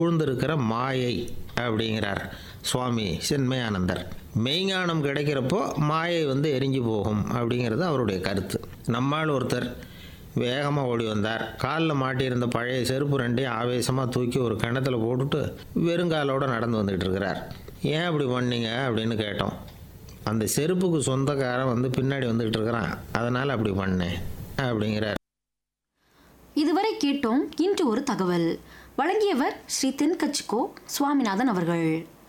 சூழ்ந்திருக்கிற மாயை அப்படிங்கிறார் சுவாமி சின்மயானந்தர் மெய்ஞானம் கிடைக்கிறப்போ மாயை வந்து எரிஞ்சு போகும் அப்படிங்கிறது அவருடைய கருத்து நம்மால் ஒருத்தர் வேகமாக ஓடி வந்தார் காலில் மாட்டியிருந்த பழைய செருப்பு ரெண்டையும் ஆவேசமாக தூக்கி ஒரு கிணத்துல போட்டுட்டு வெறுங்காலோட நடந்து வந்துகிட்டு இருக்கிறார் ஏன் அப்படி பண்ணீங்க அப்படின்னு கேட்டோம் அந்த செருப்புக்கு சொந்தக்காரன் வந்து பின்னாடி வந்துகிட்டு இருக்கிறான் அதனால் அப்படி பண்ணேன் அப்படிங்கிறார் இதுவரை கேட்டோம் இன்று ஒரு தகவல் வழங்கியவர் ஸ்ரீ தென்கச்சிக்கோ சுவாமிநாதன் அவர்கள்